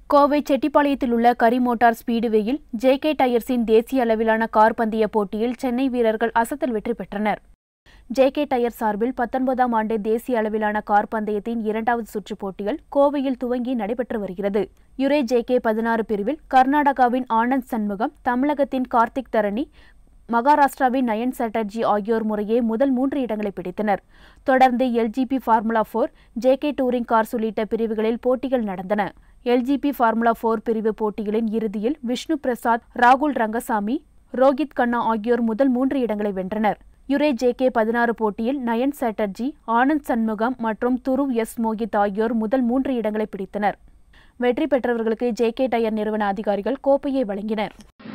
கோவை செட்டிப்பாளையத்தில் உள்ள கரி motor ஸ்பீடுவேயில் JK டயர்ஸின் தேசிய அளவிலான கார் பந்தய போட்டியில் சென்னை வீரர்கள் அசத்தல் வெற்றி பெற்றனர் ஜேகே டயர் சார்பில் பத்தொன்பதாம் ஆண்டு தேசிய அளவிலான கார் பந்தயத்தின் இரண்டாவது சுற்று போட்டிகள் கோவையில் துவங்கி நடைபெற்று வருகிறது யுரே ஜேகே பதினாறு பிரிவில் கர்நாடகாவின் ஆனந்த் சண்முகம் தமிழகத்தின் கார்த்திக் தரணி மகாராஷ்டிராவின் நயன் சாட்டர்ஜி ஆகியோர் முறையே முதல் மூன்று இடங்களை பிடித்தனர் தொடர்ந்து L G B formula four J K touring cars உள்ளிட்ட பிரிவுகளில் போட்டிகள் நடந்தன எல்ஜிபி ஃபார்முலா போர் பிரிவு போட்டிகளின் இறுதியில் விஷ்ணு பிரசாத் ராகுல் ரங்கசாமி ரோஹித் கண்ணா ஆகியோர் முதல் மூன்று இடங்களை வென்றனர் யுரே ஜேகே பதினாறு போட்டியில் நயன் சாட்டர்ஜி ஆனந்த் சண்முகம் மற்றும் துருவ் எஸ் மோகித் ஆகியோர் முதல் மூன்று இடங்களை பிடித்தனர் வெற்றி பெற்றவர்களுக்கு ஜேகே டயர் நிறுவன அதிகாரிகள் கோப்பையை வழங்கினர்